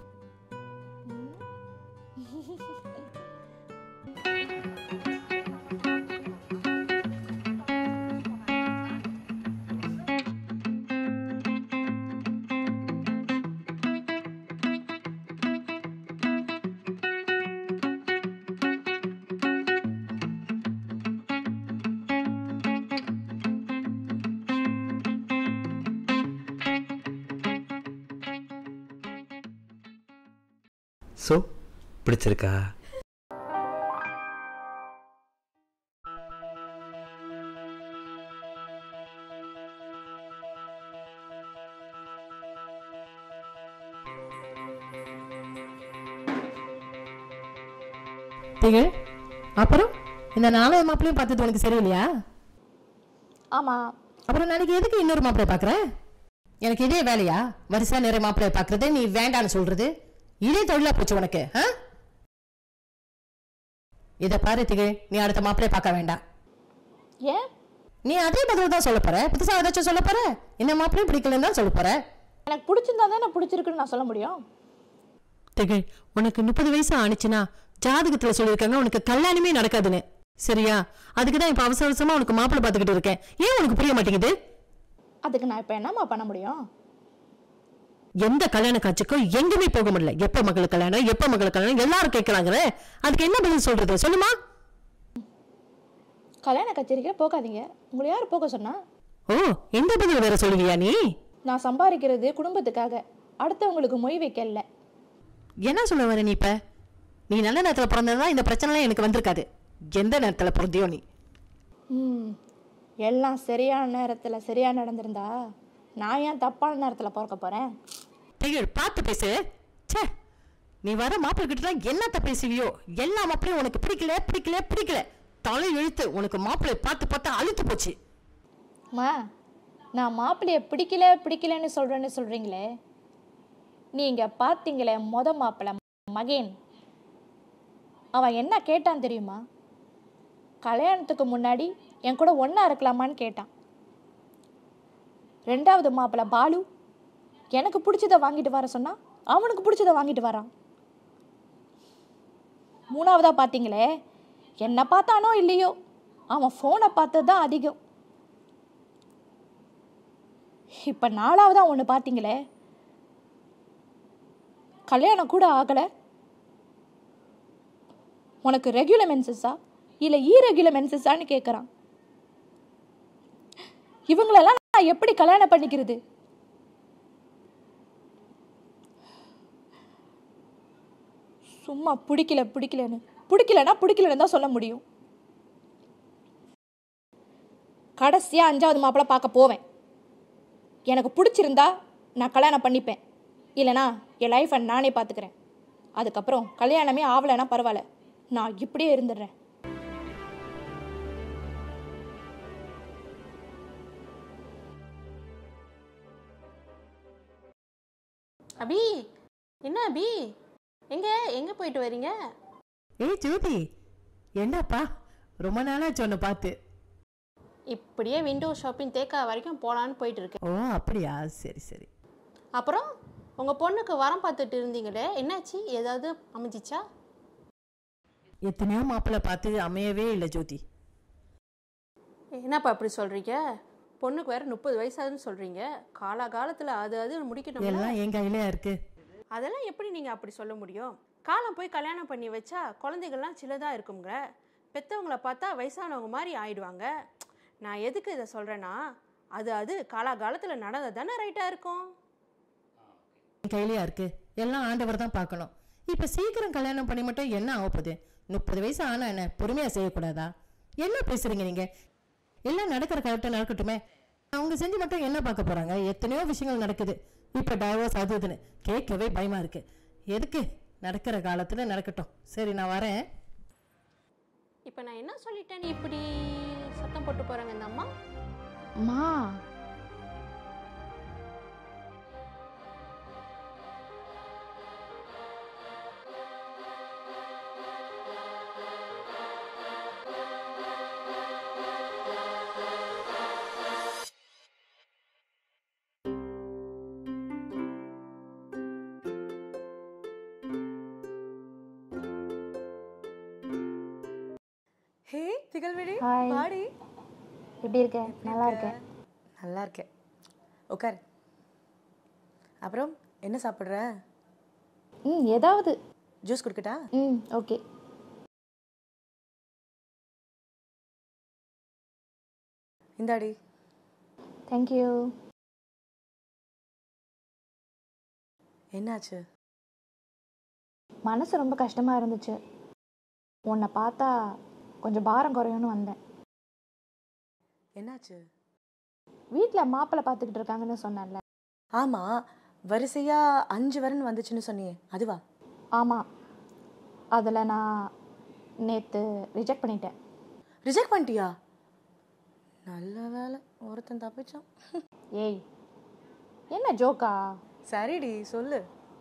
ஸோ பிடிச்சிருக்கா திகழ் அப்புறம் இந்த நாலாவது மாப்பிளையும் பார்த்தது உனக்கு சரியில்லையா ஆமாம் அப்புறம் நாளைக்கு எதுக்கு இன்னொரு மாப்பிளைய பார்க்குற எனக்கு இதே வேலையா வரிசையா நிறைய மாப்பிளைய பார்க்கறது நீ வேண்டான்னு சொல்றது இதே தொழிலா போச்சு உனக்கு ஆ இதை பாரு திகழ் நீ அடுத்த மாப்பிளைய பார்க்க வேண்டாம் ஏன் நீ அதே பதில் தான் சொல்ல போற புதுசா ஏதாச்சும் சொல்ல போற இந்த மாப்பிளையும் பிடிக்கலன்னு தான் சொல்ல போற எனக்கு பிடிச்சிருந்தா தான் பிடிச்சிருக்குன்னு நான் சொல்ல முடியும் திகழ் உனக்கு முப்பது வயசு ஆனிச்சுன்னா ஜாதகத்துல சொல்லியிருக்காங்க உனக்கு கல்யாணமே நடக்காதுன்னு சரியா அதுக்கு தான் இப்ப அவசர அவசரமா உனக்கு மாப்பிள்ளை பார்த்துக்கிட்டு இருக்கேன் ஏன் உனக்கு புரிய மாட்டேங்குது அதுக்கு நான் இப்போ என்னம்மா பண்ண முடியும் எந்த கல்யாண காட்சிக்கும் எங்குமே போக முடியல எப்ப மகளுக்கு கல்யாணம் எப்ப மகளுக்கு கல்யாணம் எல்லாரும் கேட்கறாங்க அதுக்கு என்ன பதில் சொல்றது சொல்லுமா கல்யாண கச்சேரிக்கே போகாதீங்க உங்களை யார் போக சொன்னா ஓ இந்த பதில் வேற சொல்லுவியா நீ நான் சம்பாதிக்கிறது குடும்பத்துக்காக அடுத்தவங்களுக்கு மொய் வைக்கல என்ன சொல்ல வர நீ இப்ப நீ நல்ல நேரத்துல பிறந்ததுதான் இந்த பிரச்சனைலாம் எனக்கு வந்திருக்காது எந்த நேரத்துல பிறந்தியோ நீ ம் எல்லாம் சரியான நேரத்தில் சரியா நடந்திருந்தா நான் ஏன் தப்பான நேரத்தில் பிறக்க போகிறேன் திகழ் பார்த்து பேசு ச்சே நீ வர மாப்பிள்ளை கிட்ட என்னத்த பேசுவியோ எல்லா மாப்பிளையும் உனக்கு பிடிக்கல பிடிக்கல பிடிக்கல தலை இழுத்து உனக்கு மாப்பிள்ளை பார்த்து பார்த்தா அழுத்து போச்சு அம்மா நான் மாப்பிள்ளைய பிடிக்கல பிடிக்கலன்னு சொல்கிறேன்னு சொல்கிறீங்களே நீங்கள் பார்த்தீங்களே மொத மாப்பிள்ளை மகேன் அவன் என்ன கேட்டான் தெரியுமா கல்யாணத்துக்கு முன்னாடி என் கூட ஒன்றா இருக்கலாமான்னு கேட்டான் ரெண்டாவது மாப்பிள்ளை பாலு எனக்கு பிடிச்சதை வாங்கிட்டு வர சொன்னா அவனுக்கு பிடிச்சதை வாங்கிட்டு வரான் மூணாவதா பார்த்தீங்களே என்ன பார்த்தானோ இல்லையோ அவன் ஃபோனை பார்த்தது தான் அதிகம் இப்போ நாலாவதா ஒன்று பார்த்தீங்களே கல்யாணம் கூட ஆகலை உனக்கு ரெகுலர் மென்சஸா இல்லை ஈரெகுலர் மென்சஸான்னு கேட்குறான் இவங்களெல்லாம் நான் எப்படி கல்யாணம் பண்ணிக்கிறது சும்மா பிடிக்கல பிடிக்கலன்னு பிடிக்கலன்னா பிடிக்கலன்னு தான் சொல்ல முடியும் கடைசியாக அஞ்சாவது மாப்பிள்ளை பார்க்க போவேன் எனக்கு பிடிச்சிருந்தா நான் கல்யாணம் பண்ணிப்பேன் இல்லைனா என் லைஃப்பை நானே பார்த்துக்கிறேன் அதுக்கப்புறம் கல்யாணமே ஆகலைன்னா பரவாயில்ல நான் இப்படியே இருந்துடுறேன் அபி என்ன அபி எங்க எங்க போயிட்டு வரீங்க ஏய் ஜோதி என்னப்பா ரொம்ப நாளாச்சு உன்னை பார்த்து இப்படியே விண்டோ ஷாப்பிங் தேக்கா வரைக்கும் போலான்னு போயிட்டு இருக்கேன் ஓ அப்படியா சரி சரி அப்புறம் உங்க பொண்ணுக்கு வரம் பார்த்துட்டு இருந்தீங்களே என்னாச்சு ஏதாவது அமைஞ்சிச்சா எத்தனையோ மாப்பிள்ளை பார்த்து அமையவே இல்லை ஜோதி என்னப்பா அப்படி சொல்றீங்க பொண்ணுக்கு வேற முப்பது வயசாகுதுன்னு சொல்றீங்க காலாகாலத்துல அது அது முடிக்கணும் எல்லாம் என் கையிலயா இருக்கு அதெல்லாம் எப்படி நீங்கள் அப்படி சொல்ல முடியும் காலம் போய் கல்யாணம் பண்ணி வச்சா குழந்தைகள்லாம் சின்னதாக இருக்குங்க பெற்றவங்கள பார்த்தா வயசானவங்க மாதிரி ஆயிடுவாங்க நான் எதுக்கு இதை சொல்கிறேன்னா அது அது காலாகாலத்தில் நடந்தது தானே ரைட்டாக இருக்கும் என் கையிலயா இருக்கு எல்லாம் ஆண்டவர் தான் பார்க்கணும் இப்ப சீக்கிரம் கல்யாணம் பண்ணி மட்டும் என்ன ஆக போகுது முப்பது வயசு ஆனா என்ன பொறுமையா செய்யக்கூடாதா என்ன பேசுறீங்க நீங்க எல்லாம் நடக்கிற கரெக்டாக நடக்கட்டுமே அவங்க செஞ்சு மட்டும் என்ன பார்க்க போறாங்க எத்தனையோ விஷயங்கள் நடக்குது இப்ப டைவர்ஸ் அது இதுன்னு கேட்கவே பயமா இருக்கு எதுக்கு நடக்கிற காலத்துல நடக்கட்டும் சரி நான் வரேன் இப்போ நான் என்ன சொல்லிட்டேன் நீ இப்படி சத்தம் போட்டு போகிறாங்க இந்த அம்மா மா திகழ்விழி Hi. பாடி எப்படி இருக்க நல்லா இருக்கேன் நல்லா இருக்கேன் உட்கார் அப்புறம் என்ன சாப்பிட்ற ம் ஏதாவது ஜூஸ் குடிக்கட்டா ம் ஓகே இந்தாடி தேங்க்யூ என்னாச்சு மனசு ரொம்ப கஷ்டமாக இருந்துச்சு உன்னை பார்த்தா கொஞ்சம் பாரம் குறையும்னு வந்தேன் என்னாச்சு வீட்டில் மாப்பிள்ளை பார்த்துக்கிட்டு இருக்காங்கன்னு சொன்னேன்ல ஆமா வரிசையா அஞ்சு வரன் வந்துச்சுன்னு சொன்னியே அதுவா ஆமாம் அதில் நான் நேற்று ரிஜெக்ட் பண்ணிட்டேன் ரிஜெக்ட் பண்ணிட்டியா நல்ல வேலை ஒருத்தன் தப்பிச்சான் ஏய் என்ன ஜோக்கா சரிடி சொல்லு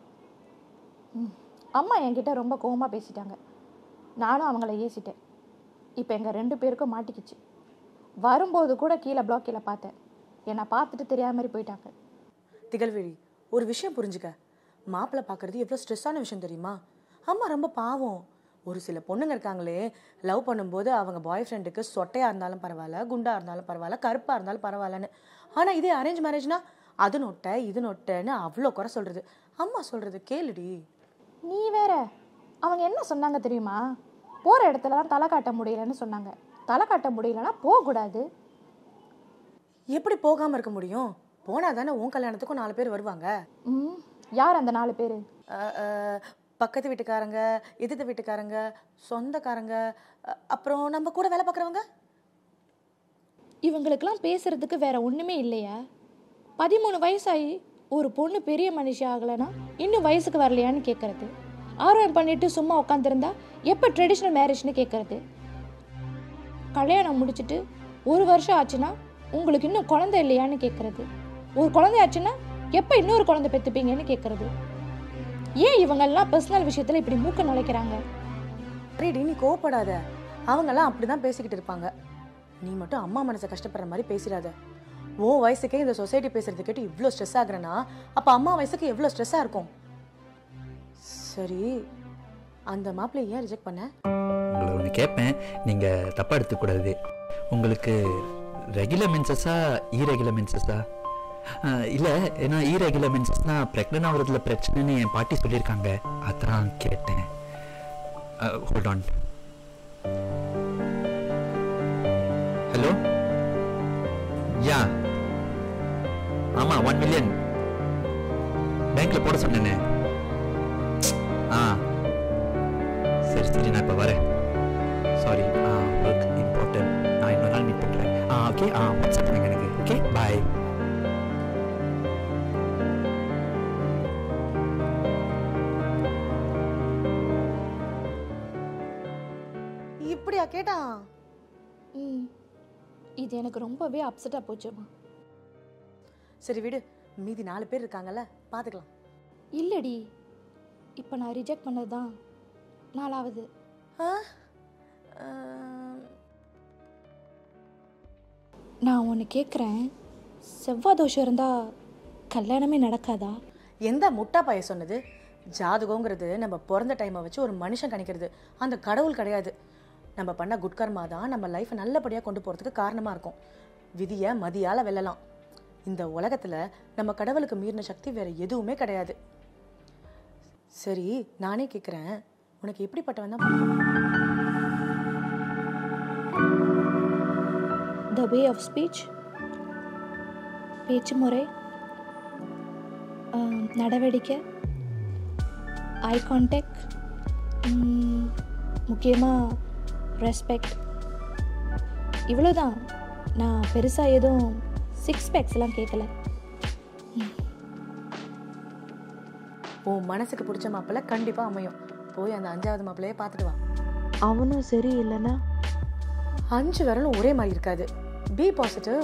அம்மா என்கிட்ட ரொம்ப கோவமாக பேசிட்டாங்க நானும் அவங்கள ஏசிட்டேன் இப்போ எங்கள் ரெண்டு பேருக்கும் மாட்டிக்கிச்சு வரும்போது கூட கீழே பிளாக்கில் பார்த்தேன் என்னை பார்த்துட்டு தெரியாத மாதிரி போயிட்டாங்க திகழ்விழி ஒரு விஷயம் புரிஞ்சுக்க மாப்பிள்ளை பார்க்கறது எவ்வளோ ஸ்ட்ரெஸ்ஸான விஷயம் தெரியுமா அம்மா ரொம்ப பாவம் ஒரு சில பொண்ணுங்க இருக்காங்களே லவ் பண்ணும்போது அவங்க பாய் ஃப்ரெண்டுக்கு சொட்டையாக இருந்தாலும் பரவாயில்ல குண்டா இருந்தாலும் பரவாயில்ல கருப்பாக இருந்தாலும் பரவாயில்லன்னு ஆனால் இதே அரேஞ்ச் மேரேஜ்னா அது நொட்டை இது நொட்டைன்னு அவ்வளோ குறை சொல்கிறது அம்மா சொல்கிறது கேளுடி நீ வேற அவங்க என்ன சொன்னாங்க தெரியுமா போகிற இடத்துலலாம் தலை காட்ட முடியலன்னு சொன்னாங்க தலை காட்ட முடியலன்னா போகக்கூடாது எப்படி போகாமல் இருக்க முடியும் போனால் தானே உன் கல்யாணத்துக்கும் நாலு பேர் வருவாங்க ம் யார் அந்த நாலு பேர் அஹ், அஹ், பக்கத்து வீட்டுக்காரங்க எதிர்த்த வீட்டுக்காரங்க சொந்தக்காரங்க அஹ், அப்புறம் நம்ம கூட வேலை பார்க்குறவங்க இவங்களுக்கெல்லாம் பேசுறதுக்கு வேற ஒன்றுமே இல்லையா பதிமூணு வயசாகி ஒரு பொண்ணு பெரிய மனுஷி ஆகலைன்னா இன்னும் வயசுக்கு வரலையான்னு கேட்குறது ஆர்வம் பண்ணிட்டு சும்மா உட்காந்துருந்தா எப்போ ட்ரெடிஷ்னல் மேரேஜ்னு கேட்குறது கல்யாணம் முடிச்சிட்டு ஒரு வருஷம் ஆச்சுன்னா உங்களுக்கு இன்னும் குழந்தை இல்லையான்னு கேட்குறது ஒரு குழந்தை ஆச்சுன்னா எப்போ இன்னொரு குழந்தை பெற்றுப்பீங்கன்னு கேட்குறது ஏன் இவங்கெல்லாம் பர்சனல் விஷயத்தில் இப்படி மூக்க நுழைக்கிறாங்க சரிடி நீ கோவப்படாத அவங்கெல்லாம் அப்படி தான் பேசிக்கிட்டு இருப்பாங்க நீ மட்டும் அம்மா மனசை கஷ்டப்படுற மாதிரி பேசிடாத உன் வயசுக்கே இந்த சொசைட்டி பேசுறது கேட்டு இவ்வளோ ஸ்ட்ரெஸ் ஆகுறேன்னா அப்போ அம்மா வயசுக்கு எவ்வளோ ஸ்ட்ரெஸ்ஸாக இருக்கும் சரி அந்த மாப்பிள்ளையை ஏன் ரிஜெக்ட் பண்ண உங்களை ஒன்று கேட்பேன் நீங்கள் தப்பாக எடுத்துக்கூடாது உங்களுக்கு ரெகுலர் மென்சஸா ஈரெகுலர் மென்சஸா இல்லை ஏன்னா ஈரெகுலர் மென்சஸ்னா ப்ரெக்னென்ட் ஆகுறதுல பிரச்சனைன்னு என் பாட்டி சொல்லியிருக்காங்க அதான் கேட்டேன் ஹோல்ட் ஆன் ஹலோ யா ஆமாம் ஒன் மில்லியன் பேங்க்கில் போட சொன்னேனே ஆ சரி சரி நான் இப்போ வரேன் சாரி ஆ ஒர்க் இம்பார்ட்டன்ட் நான் இன்னொரு நாள் மீட் பண்ணுறேன் ஆ ஓகே ஆ வாட்ஸ்அப் பண்ணுங்க எனக்கு ஓகே பாய் இப்படியா கேட்டான் ம் இது எனக்கு ரொம்பவே அப்செட்டாக போச்சுமா சரி விடு மீதி நாலு பேர் இருக்காங்கல்ல பார்த்துக்கலாம் இல்லடி இப்போ நான் ரிஜெக்ட் பண்ணது தான் நாலாவது ஆ அஹ், நான் ஒன்று கேட்குறேன் செவ்வாய் தோஷம் இருந்தால் கல்யாணமே நடக்காதா எந்த முட்டா பைய சொன்னது ஜாதகங்கிறது நம்ம பிறந்த டைமை வச்சு ஒரு மனுஷன் கணிக்கிறது அந்த கடவுள் கிடையாது நம்ம பண்ண குட்கர்மா தான் நம்ம லைஃப்பை நல்லபடியாக கொண்டு போகிறதுக்கு காரணமாக இருக்கும் விதியை மதியால் வெல்லலாம் இந்த உலகத்தில் நம்ம கடவுளுக்கு மீறின சக்தி வேற எதுவுமே கிடையாது சரி நானே கேட்குறேன் உனக்கு எப்படிப்பட்டவன் தான் பிடிக்கும் த வே ஆஃப் ஸ்பீச் பேச்சு முறை ஆம், நடவடிக்கை ஐ கான்டாக்ட் முக்கியமாக ரெஸ்பெக்ட் இவ்வளோதான் நான் பெருசாக எதுவும் சிக்ஸ் பேக்ஸ்லாம் கேட்கல உன் மனசுக்கு பிடிச்ச மாப்பிள்ளை கண்டிப்பாக அமையும் போய் அந்த அஞ்சாவது மாப்பிள்ளையே பார்த்துட்டு வா அவனும் சரி இல்லைன்னா அஞ்சு விரலும் ஒரே மாதிரி இருக்காது be positive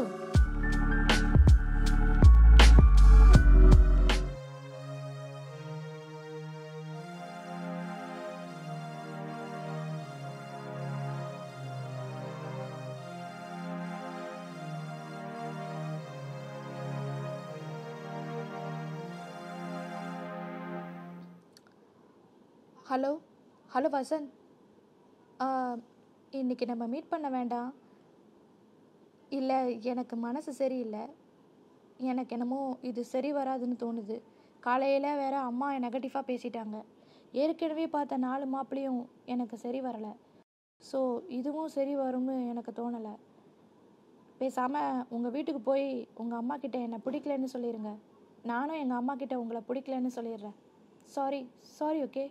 hello hello Vasanth ஆ, இன்னைக்கு நம்ம மீட் பண்ண வேண்டாம் இல்லை எனக்கு மனசு சரியில்லை எனக்கு என்னமோ இது சரி வராதுன்னு தோணுது காலையில் வேற அம்மா நெகட்டிவாக பேசிட்டாங்க ஏற்கனவே பார்த்த நாலு மாப்பிளையும் எனக்கு சரி வரலை ஸோ இதுவும் சரி வரும்னு எனக்கு தோணலை பேசாமல் உங்கள் வீட்டுக்கு போய் உங்கள் அம்மா கிட்ட என்னை பிடிக்கலன்னு சொல்லிடுங்க நானும் எங்கள் அம்மா கிட்ட உங்களை பிடிக்கலன்னு சொல்லிடுறேன் சாரி சாரி ஓகே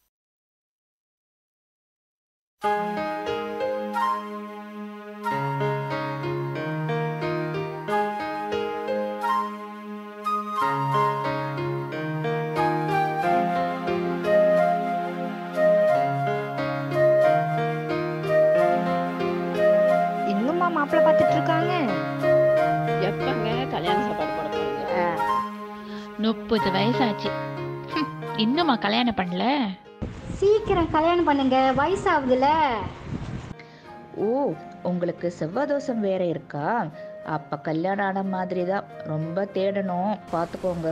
இன்னுமா மாப்பிள்ளை பார்த்துட்டு இருக்காங்க எப்பங்க கல்யாண சாப்பாடு போட போறீங்க முப்பது வயசாச்சு ஹம், இன்னுமா கல்யாணம் பண்ணல சீக்கிரம் கல்யாணம் பண்ணுங்க வயசாகுதுல ஓ உங்களுக்கு செவ்வாய் தோஷம் வேற இருக்கா அப்ப கல்யாணம் ஆன மாதிரி தான் ரொம்ப தேடணும் பார்த்துக்கோங்க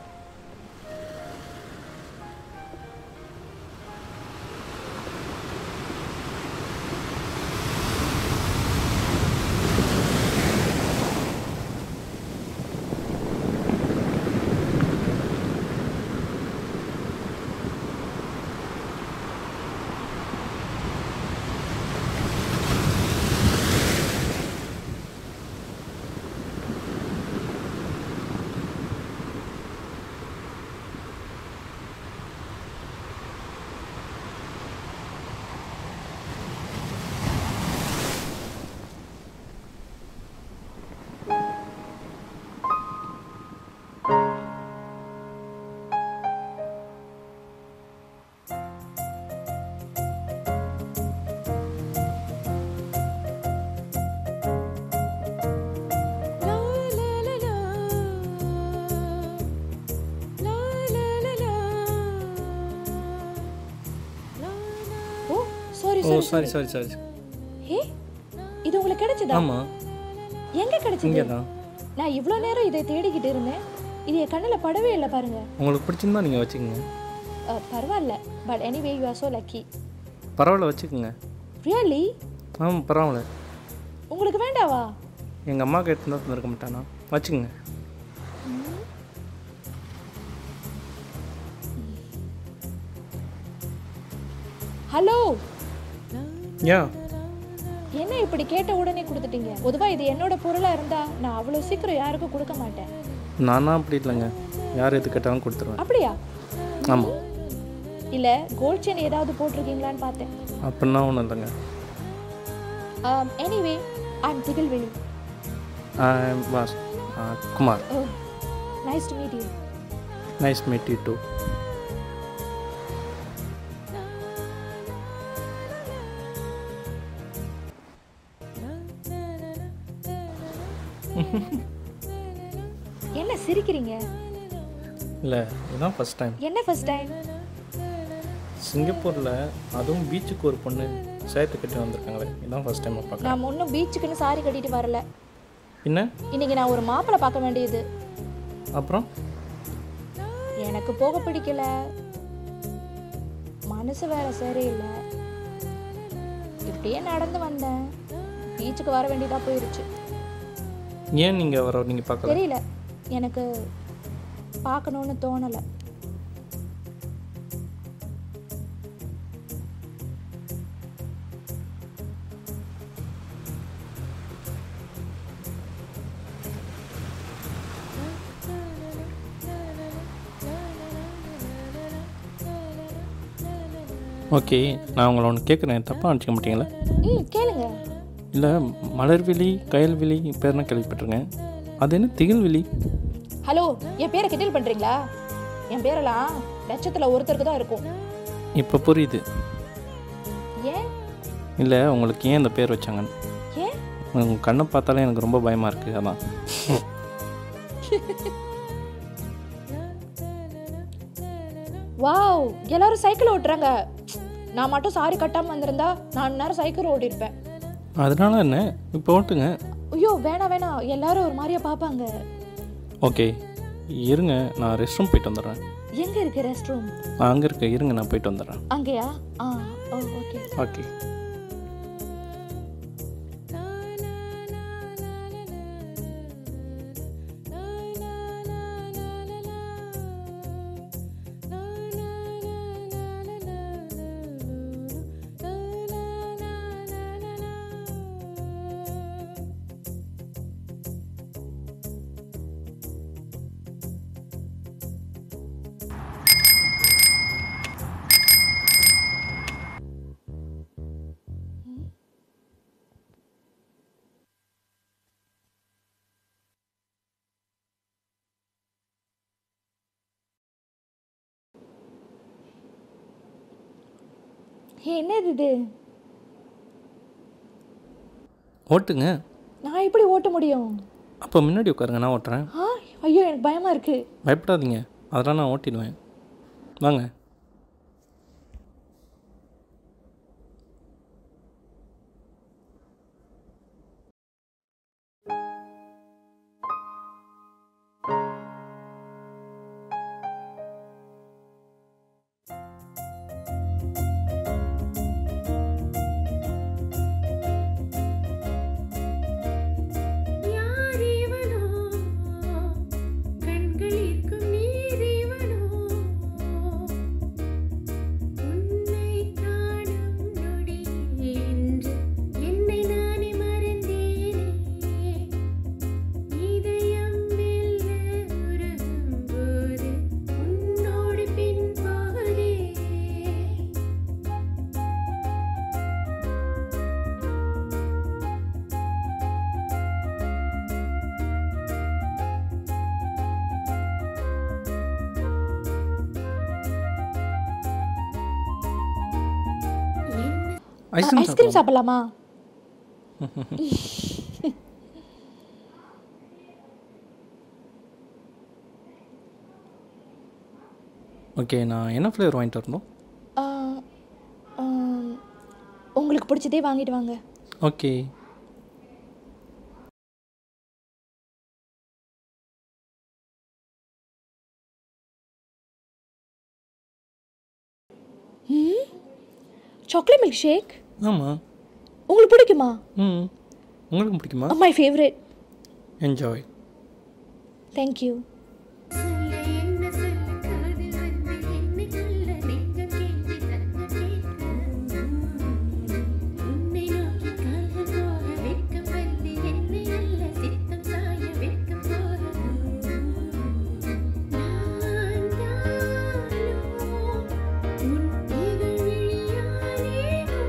oh sorry oh sorry sorry sorry sorry hey இது உங்களுக்கு கிடைச்சதா ஆமாம் எங்க கிடைச்சது இங்கே தான் நான் இவ்வளோ நேரம் இதை தேடிக்கிட்டு இருந்தேன் இது என் கண்ணில் படவே இல்லை பாருங்க உங்களுக்கு பிடிச்சிருந்தா நீங்கள் வச்சுக்கோங்க அஹ், பரவாயில்ல but anyway you are so lucky பரவாயில்ல வச்சுக்கோங்க ரியலி ஆமாம் பரவாயில்ல உங்களுக்கு வேண்டாவா எங்கள் அம்மா கேட்டு தான் தந்திருக்க மாட்டானா வச்சுக்கோங்க ஹலோ ஏன் என்ன இப்படி கேட்ட உடனே கொடுத்துட்டீங்க பொதுவாக இது என்னோட பொருளாக இருந்தா நான் அவ்வளோ சீக்கிரம் யாருக்கும் கொடுக்க மாட்டேன் நானா அப்படி இல்லைங்க யார் எது கேட்டாலும் கொடுத்துருவேன் அப்படியா ஆமாம் இல்லை கோல்ட் செயின் ஏதாவது போட்டிருக்கீங்களான்னு பார்த்தேன் அப்படின்னா ஒன்றும் இல்லைங்க anyway I am Thigazhvizhi boss Kumar oh nice to meet you nice meet you too என்ன சிரிக்கிறீங்க இல்லை இதுதான் ஃபஸ்ட் டைம் என்ன ஃபர்ஸ்ட் டைம் சிங்கப்பூரில் அதுவும் பீச்சுக்கு ஒரு பொண்ணு சேர்த்து கட்டி வந்திருக்காங்களே இதுதான் ஃபஸ்ட் டைம் பார்க்குறேன் நான் ஒன்றும் பீச்சுக்குன்னு சாரி கட்டிட்டு வரல என்ன இன்னைக்கு நான் ஒரு மாப்பிள்ளை பார்க்க வேண்டியது அப்புறம் எனக்கு போக பிடிக்கல மனசு வேற சரியில்லை இப்படியே நடந்து வந்தேன் பீச்சுக்கு வர வேண்டியதா போயிருச்சு ஏன் நீங்கள் வர நீங்கள் பார்க்கல தெரியல எனக்கு பார்க்கணுன்னு தோணலை ஓகே நான் உங்களை ஒன்று கேட்குறேன் தப்பாக நினச்சிக்க மாட்டீங்களா ம் கேளுங்க இல்லை மலர்விழி கயல்விழி பேர்னா கேள்விப்பட்டிருக்கேன் அது என்ன திகழ்விழி ஹலோ என் பேரை கிண்டல் பண்ணுறீங்களா என் பேரெல்லாம் லட்சத்தில் ஒருத்தருக்கு தான் இருக்கும் இப்போ புரியுது ஏன் இல்லை உங்களுக்கு ஏன் இந்த பேர் வச்சாங்கன்னு ஏன் உங்கள் கண்ணை பார்த்தாலே எனக்கு ரொம்ப பயமாக இருக்குது அதான் வாவ் எல்லாரும் சைக்கிள் ஓட்டுறாங்க நான் மட்டும் சாரி கட்டாமல் வந்திருந்தா நான் நேரம் சைக்கிள் ஓட்டியிருப்பேன் அதனால என்ன இப்போ ஓட்டுங்க ஐயோ வேணாம் வேணாம் எல்லாரும் ஒரு மாதிரியா பார்ப்பாங்க ஓகே இருங்க நான் ரெஸ்ட் ரூம் போயிட்டு வந்துடுறேன் எங்க இருக்கு ரெஸ்ட் ரூம் அங்கே இருக்க இருங்க நான் போயிட்டு வந்துடுறேன் அங்கேயா ஆ ஓ ஓகே ஓகே என்னது இது ஓட்டுங்க நான் எப்படி ஓட்ட முடியும் அப்போ முன்னாடி உட்காருங்க நான் ஓட்டுறேன் ஆ ஐயோ எனக்கு பயமா இருக்கு பயப்படாதீங்க அதெல்லாம் நான் ஓட்டிடுவேன் வாங்க யாரேவனோ கண்களிற்கும் நீரேவனோ உன்னை காணும் நொடியில் இன்று என்னை நானே மறந்தேனே இதயம் மெல்ல உருகும் போது உன்னோடு பின் போகுதே ஐஸ்கிரீம் ஐஸ்கிரீம் சாப்பிடலாமா ஓகே நான் என்ன ஃப்ளேவர் வாங்கிட்டு வரணும் ஆ, ஆ, உங்களுக்கு பிடிச்சதே வாங்கிட்டு வாங்க ஓகே ம் சாக்லேட் மில்க் ஷேக் ஆமாம் உங்களுக்கு பிடிக்குமா ம் உங்களுக்கு பிடிக்குமா மை ஃபேவரட் என்ஜாய் தேங்க்யூ சொல்ல என்ன சொல்ல காதில் வந்து என்னை கொல்ல நெஞ்சம் கேட்டு தந்த உன்னை நோக்கி கால்கள் போக வெட்கம் வந்து என்னை அல்ல சித்தம் சாய வெட்கம் போக நான் தானோ உன் இதழ் விழியானேனோ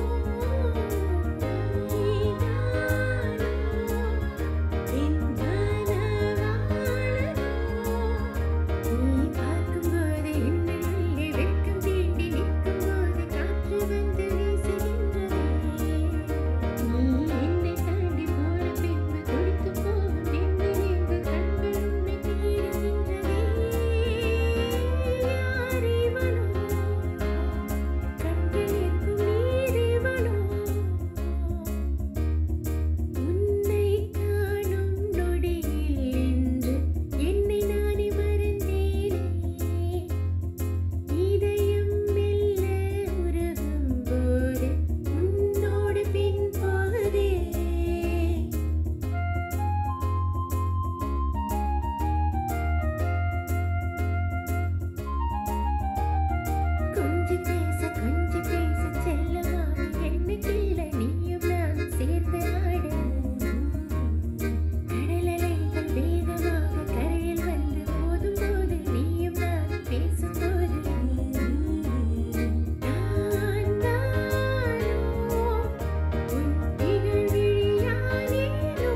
என் நீ பார்க்கும்போது என்னை உள்ளே வெட்கம் தீண்டி நிற்கும்போது காற்று வந்து வீசுகின்றதே நீ என்னை தாண்டி போன பின்பு துடித்து போகும் நின்று நின்று கண்கள் உன்னை தேடுகின்றதே யாரேவனோ கண்களிற்கும் நீரேவனோ உன்னை காணும் நொடியில் இன்று என்னை நானே மறந்தேனே இதயம் மெல்ல உருகும் போது உன்னோடு பின் போகுதே கொஞ்சி பேச கொஞ்சி பேச செல்லமாக என்ன கிள்ள நீயும் நானும் சேர்ந்து ஆட கடலலைகள் வேகமாக கரையில் வந்து மோதும் போது நீயும் நானும் பேசும் போது நான் தானோ உன் திகழ் விழியானேனோ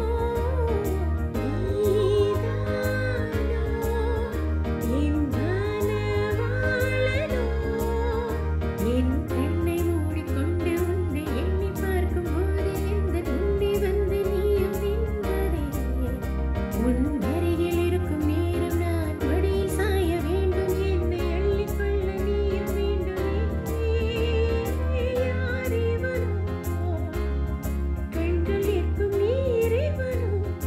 நீதானோ என் மனவாளனோ என் கண்ணை மூடிக்கொண்டு உன்னை எண்ணி பார்க்கும்போது எந்த முன்னே வந்து நீயும் நின்றதே உன் அருகில் இருக்கும் நேரம் நான் மடியில் சாய வேண்டும் என்னை அள்ளிக்கொள்ள நீயும் வேண்டுமே யாரேவனோ கண்கள் இருக்கும் நீரேவனோ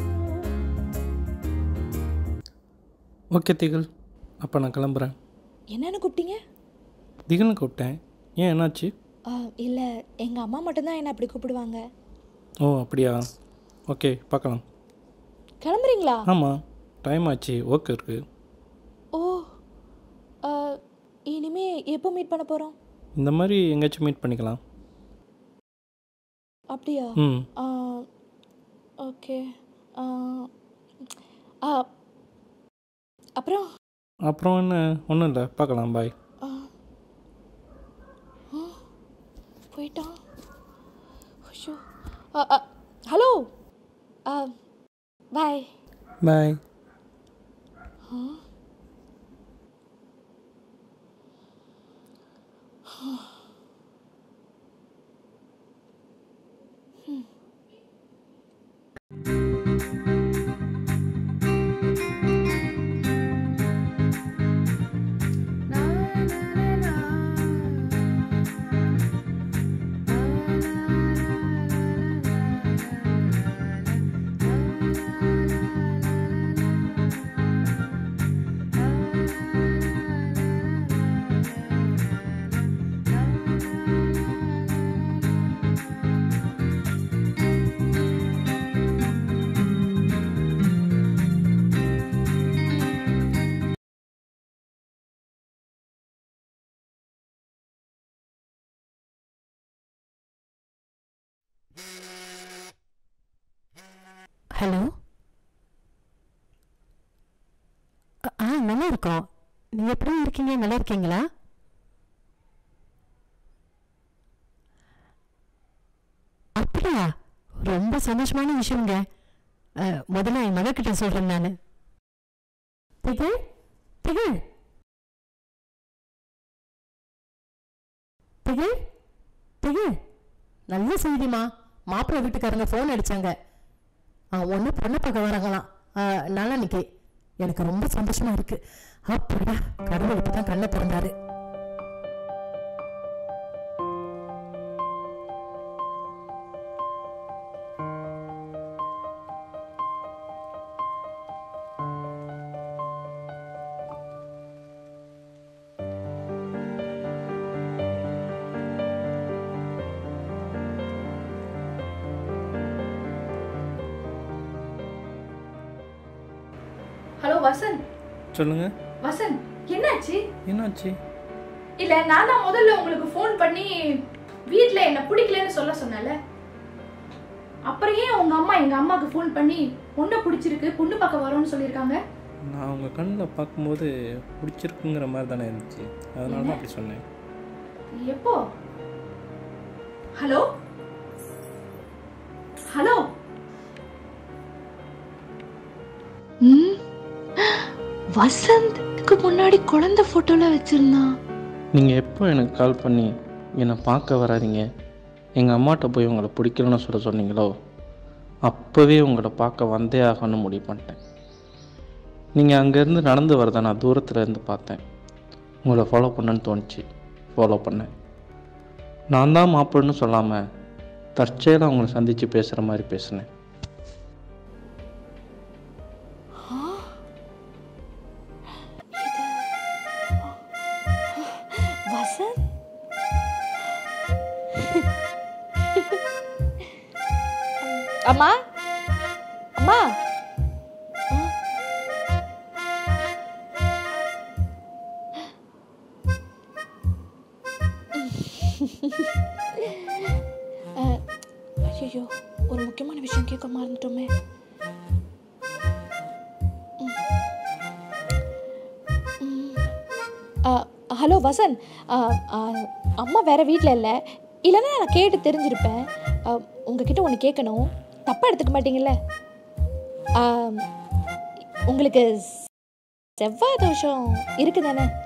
ஓகே திகழ் அப்போ நான் கிளம்புறேன் என்னன்னு கூப்பிட்டீங்க திகழ்னு கூப்பிட்டேன் ஏன் என்னாச்சு ஆ, இல்ல எங்க அம்மா மட்டும்தான் என்ன அப்படி கூப்பிடுவாங்க ஓ அப்படியா ஓகே பார்க்கலாம் கிளம்புறீங்களா ஆமாம் டைம் ஆச்சு ஒர்க் இருக்குது ஓ ஆ, இனிமே எப்போ மீட் பண்ண போறோம் இந்த மாதிரி எங்கேயாச்சும் மீட் பண்ணிக்கலாம் அப்படியா ம் ஆ, ஓகே ஆ, ஆ, அப்புறம் அப்புறம் என்ன ஒன்றும் இல்லை பார்க்கலாம் பாய் ஆ, ஆ, போயிட்டான் ஐயோ ஆ, ஆ, ஹலோ பாய் பாய் ஹலோ ஆ நல்லா இருக்கோம் நீங்கள் எப்படி இருக்கீங்க நல்லா இருக்கீங்களா அப்படியா ரொம்ப சந்தோஷமான விஷயங்க அஹ், முதல்ல என் மகக்கிட்ட சொல்கிறேன் நான் திகழ் திகழ் திகழ் திகழ் நல்ல செய்திமா மாப்பிள்ளை வீட்டுக்காரங்க ஃபோன் அடிச்சாங்க ஒன்று பொண்ணு பார்க்க வராங்களாம் நாளான்னைக்கு எனக்கு ரொம்ப சந்தோஷமா இருக்கு அப்படியா கடவுள் இப்போ தான் கண்ணை திறந்தாரு ஹலோ வசந்த் சொல்லுங்கள் வசந்த் என்னாச்சு என்னாச்சு இல்ல நான் தான் முதல்ல உங்களுக்கு ஃபோன் பண்ணி வீட்ல என்ன பிடிக்கலன்னு சொல்ல சொன்னல அப்புறம் ஏன் உங்க அம்மா எங்க அம்மாக்கு ஃபோன் பண்ணி பொண்ணை பிடிச்சிருக்கு பொண்ணு பார்க்க வரோம்னு சொல்லியிருக்காங்க நான் உங்கள் கண்ணில் பார்க்கும்போது பிடிச்சிருக்குங்கிற மாதிரி தானே இருந்துச்சு அதனால தான் அப்படி சொன்னேன் எப்போ ஹலோ ஹலோ வசந்த்க்கு முன்னாடி குழந்தை போட்டோல வச்சிருந்தான் நீங்கள் எப்போ எனக்கு கால் பண்ணி என்னை பார்க்க வராதீங்க எங்கள் அம்மாட்ட போய் உங்களை பிடிக்கலன்னு சொல்ல சொன்னீங்களோ அப்போவே உங்களை பார்க்க வந்தே ஆகணும்னு முடிவு பண்ணிட்டேன் நீங்கள் அங்கேருந்து நடந்து வரதை நான் தூரத்தில் இருந்து பார்த்தேன் உங்களை ஃபாலோ பண்ணணும்னு தோணுச்சு ஃபாலோ பண்ணேன் நான் தான் மாப்பிள்ளைன்னு சொல்லாமல் தற்செயலாக உங்களை சந்தித்து பேசுகிற மாதிரி பேசினேன் வசந்த் அம்மா அம்மா ஐயோ ஒரு முக்கியமான விஷயம் கேட்க மறந்துட்டோமே ஹலோ வசந்த் ஆ, ஆ, அம்மா வேற வீட்டில் இல்லை இல்லைன்னா நான் கேட்டு தெரிஞ்சிருப்பேன் ஆ, உங்ககிட்ட ஒன்று கேட்கணும் தப்பாக எடுத்துக்க மாட்டீங்கல்ல ஆ, உங்களுக்கு செவ்வாய் தோஷம் இருக்கு தானே